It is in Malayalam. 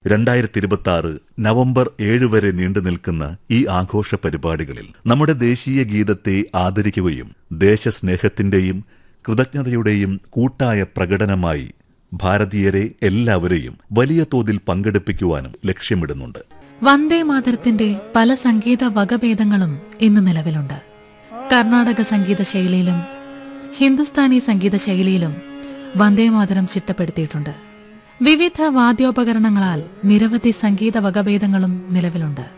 രണ്ടായിരത്തി ഇരുപത്തി ആറ് നവംബർ ഏഴ് വരെ നീണ്ടു നിൽക്കുന്ന ഈ ആഘോഷ പരിപാടികളിൽ നമ്മുടെ ദേശീയ ഗീതത്തെ ആദരിക്കുകയും ദേശസ്നേഹത്തിന്റെയും കൃതജ്ഞതയുടെയും കൂട്ടായ പ്രകടനമായി ഭാരതീയരെ എല്ലാവരെയും വലിയ തോതിൽ പങ്കെടുപ്പിക്കുവാനും ലക്ഷ്യമിടുന്നുണ്ട് വന്ദേ മാതരത്തിന്റെ പല സംഗീത വകഭേദങ്ങളും ഇന്ന് നിലവിലുണ്ട് കർണാടക സംഗീത ശൈലിയിലും ഹിന്ദുസ്ഥാനി സംഗീത ശൈലിയിലും വന്ദേ മാതരം ചിട്ടപ്പെടുത്തിയിട്ടുണ്ട് വിവിധ വാദ്യോപകരണങ്ങളാൽ നിരവധി സംഗീത വകഭേദങ്ങളും നിലവിലുണ്ട്